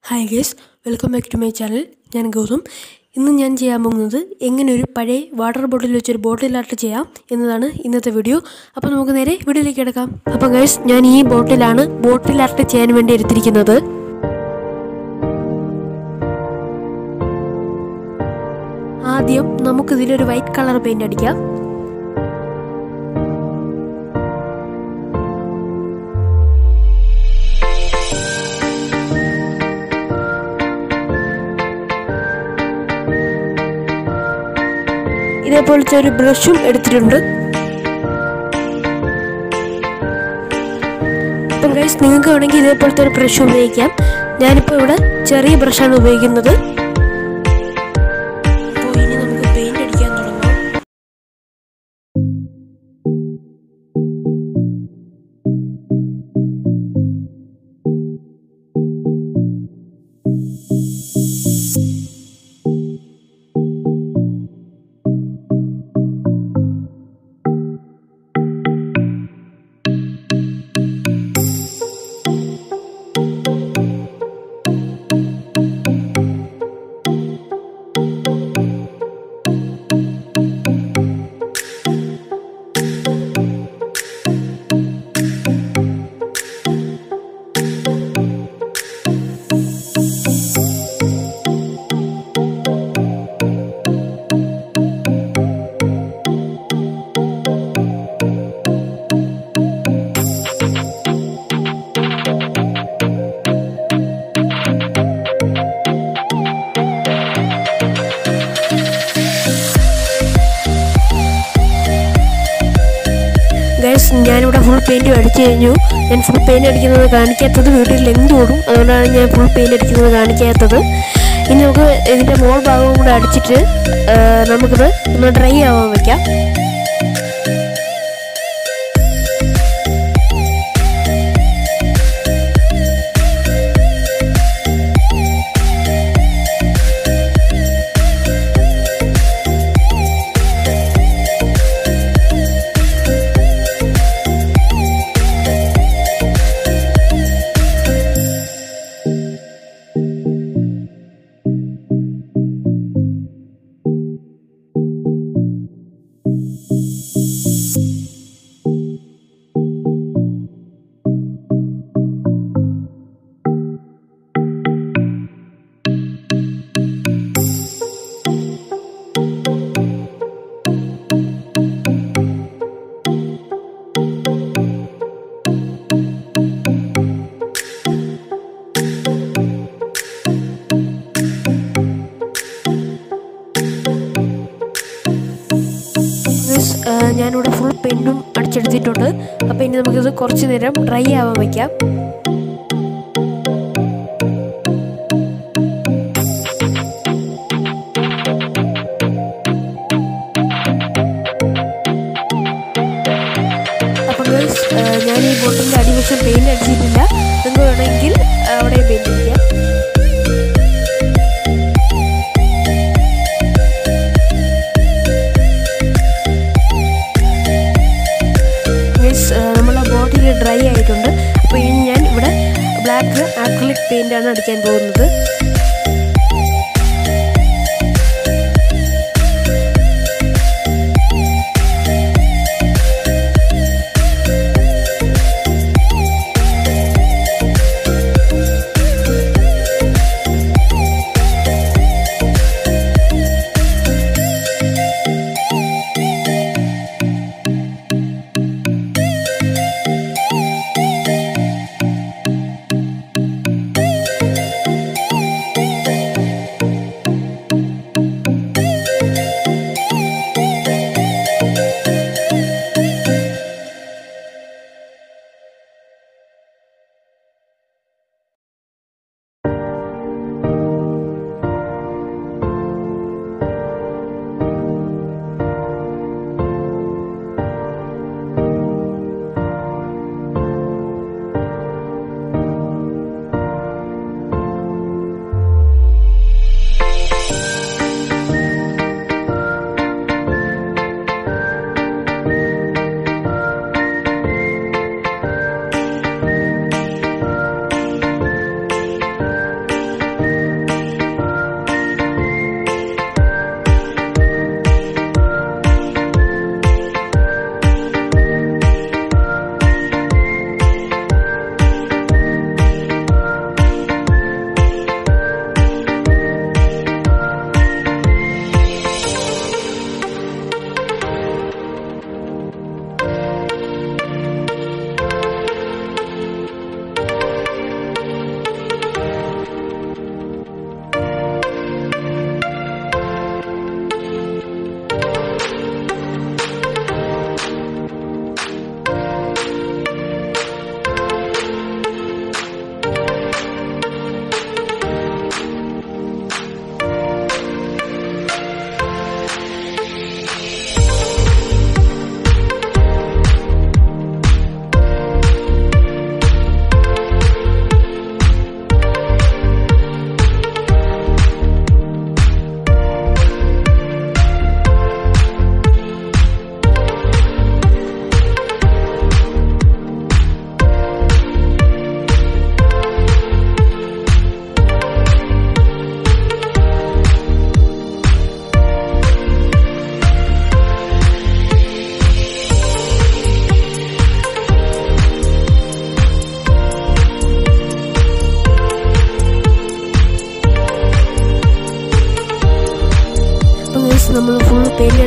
hi guys welcome back to my channel ഞാൻ ഗൗതം ഇന്ന് ഞാൻ ചെയ്യാൻ പോകുന്നത് എങ്ങനെ ഒരു പഴയ വാട്ടർ ബോട്ടിൽ വെച്ചൊരു ബോട്ടിൽ ആർട്ട് ചെയ്യാം എന്നതാണ് ഇന്നത്തെ വീഡിയോ അപ്പോൾ നമുക്ക് നേരെ വീഡിയോയിലേക്ക് കിടക്കാം അപ്പോൾ ഗേസ് ഞാൻ ഈ ബോട്ടിലാണ് ബോട്ടിൽ ആർട്ട് ചെയ്യാൻ വേണ്ടി എടുത്തിരിക്കുന്നത് ആദ്യം നമുക്കിതിലൊരു വൈറ്റ് കളർ പെയിന്റ് അടിക്കാം ഇതേപോലത്തെ ഒരു ബ്രഷും എടുത്തിട്ടുണ്ട് അപ്പം ഗൈസ് നിങ്ങൾക്ക് വേണമെങ്കിൽ ഇതേപോലത്തെ ഒരു ബ്രഷ് ഉപയോഗിക്കാം ഞാനിപ്പോൾ ഇവിടെ ചെറിയ ബ്രഷാണ് ഉപയോഗിക്കുന്നത് അപ്പോൾ ഇനി നമുക്ക് പെയിന്റ് അടിക്കാൻ തുടങ്ങാം ഗൈസ് ഞാനിവിടെ ഫുൾ പെയിന്റ് അടിച്ചു കഴിഞ്ഞു ഞാൻ ഫുൾ പെയിന്റ് അടിക്കുന്നത് കാണിക്കാത്തത് വീട്ടിൽ ലെങ്ത് കൂടും അതുകൊണ്ടാണ് ഞാൻ ഫുൾ പെയിന്റ് അടിക്കുന്നത് കാണിക്കാത്തത് ഇനി നമുക്ക് ഇതിൻ്റെ മോൾ ഭാഗവും കൂടെ അടിച്ചിട്ട് ആ, നമുക്കിത് ഒന്ന് ഡ്രൈ ആവാൻ വയ്ക്കാം Guys, ആ, ഞാനിവിടെ ഫുൾ പെയിന്റും അടിച്ചെടുത്തിട്ടുണ്ട് അപ്പോൾ ഇനി നമുക്കിത് കുറച്ച് നേരം ഡ്രൈ ആവാൻ വയ്ക്കാം അപ്പം ഗൈസ് ഞാൻ ഈ ബോട്ടിൻ്റെ അടിവശം പെയിന്റ് അടിച്ചിട്ടില്ല നിങ്ങൾക്ക് വേണമെങ്കിൽ അവിടെ പെയിന്റ് അടിക്കാം ഗൈസ് നമ്മളെ ബോട്ടിൽ ഡ്രൈ ആയിട്ടുണ്ട് അപ്പോൾ ഇനി ഞാൻ ഇവിടെ ബ്ലാക്ക് ആക്രിലിക് പെയിന്റ് ആണ് അടിക്കാൻ പോകുന്നത്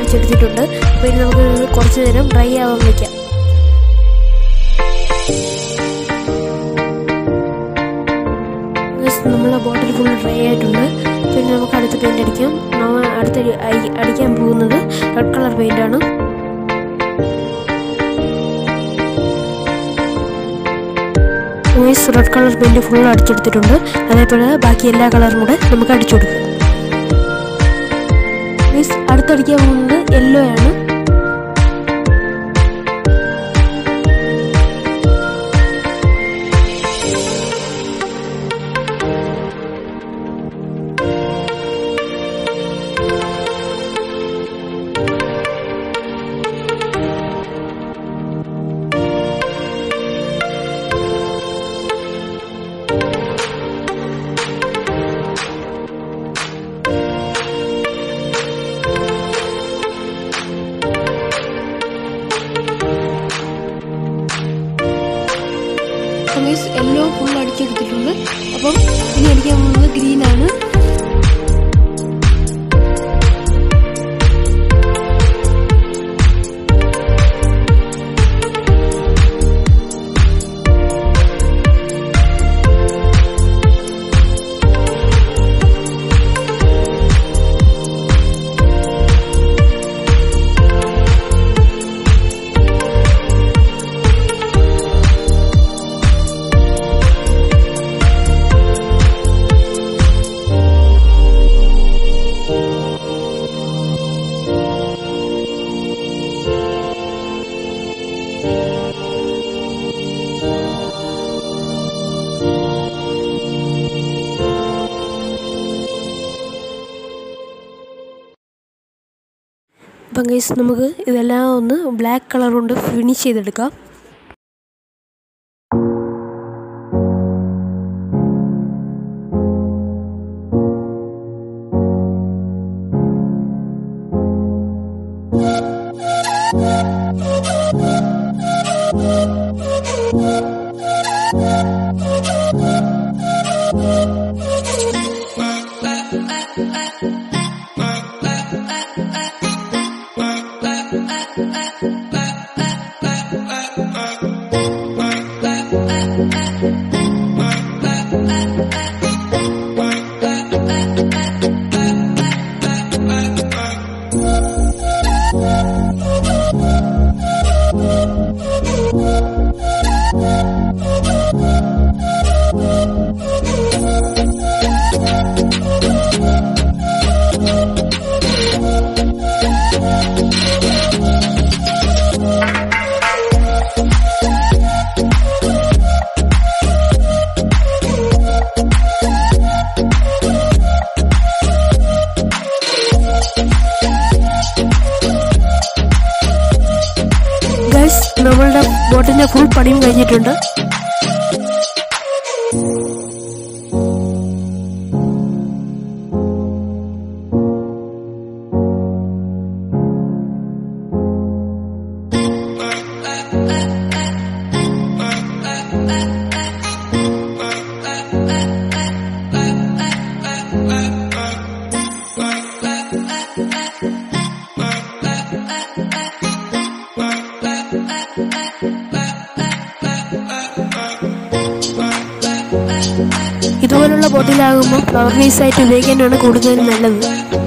അടിച്ചെടുത്തിട്ടുണ്ട് അപ്പോൾ ഇനി നമുക്ക് ഇത് കുറച്ച് നേരം ഡ്രൈ ആവാൻ വയ്ക്കാം Guys, നമ്മളെ ബോട്ടിൽ ഫുൾ ഡ്രൈ ആയിട്ടുണ്ട് പിന്നെ നമുക്ക് അടുത്ത പെയിൻ്റ് അടിക്കാം നമ്മൾ അടുത്ത അടി- അടിക്കാൻ പോകുന്നത് റെഡ് കളർ പെയിൻ്റ് ആണ് means red colour paint full അടിച്ചെടുത്തിട്ടുണ്ട് അതേപോലെ ബാക്കി എല്ലാ കളറും കൂടെ നമുക്ക് അടിച്ചു കൊടുക്കാം മീൻസ് അടുത്തടിക്കാൻ പോകുന്നത് യെല്ലോ ആണ് മീൻസ് യെല്ലോ ഫുൾ അടിച്ചെടുത്തിട്ടുണ്ട് അപ്പം ഇനി അടിക്കാൻ പോകുന്നത് ഗ്രീൻ ആണ് അപ്പം ഗൈസ് നമുക്ക് ഇതെല്ലാം ഒന്ന് ബ്ലാക്ക് കളർ കൊണ്ട് ഫിനിഷ് ചെയ്തെടുക്കാം ഗൈസ് നമ്മളുടെ ബോട്ടിന്റെ ഫുൾ പണിയും കഴിഞ്ഞിട്ടുണ്ട് ഇതുപോലുള്ള ബോട്ടിലാകുമ്പോൾ ഫ്ലവർ വേസ് ആയിട്ട് ഉപയോഗിക്കാനാണ് കൂടുതലും നല്ലത്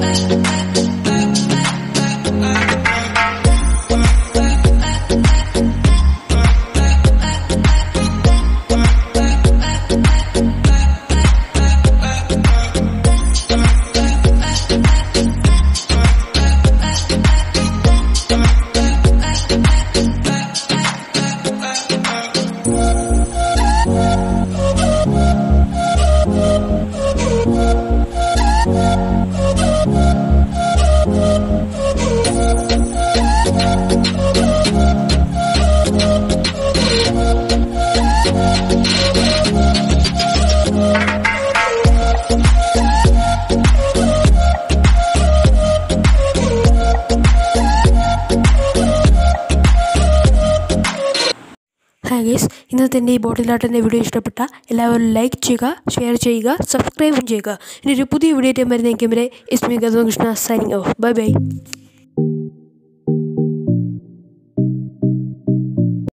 ഹായ് ഗേസ് ഇന്നത്തെ എൻ്റെ ഈ ബോട്ടിലാട്ടിൻ്റെ വീഡിയോ ഇഷ്ടപ്പെട്ട എല്ലാവരും ലൈക്ക് ചെയ്യുക ഷെയർ ചെയ്യുക സബ്സ്ക്രൈബും ചെയ്യുക ഇനി ഒരു പുതിയ വീഡിയോ ആയിട്ട് വരുന്ന വരെ it's me Gautham Krishna signing off bye by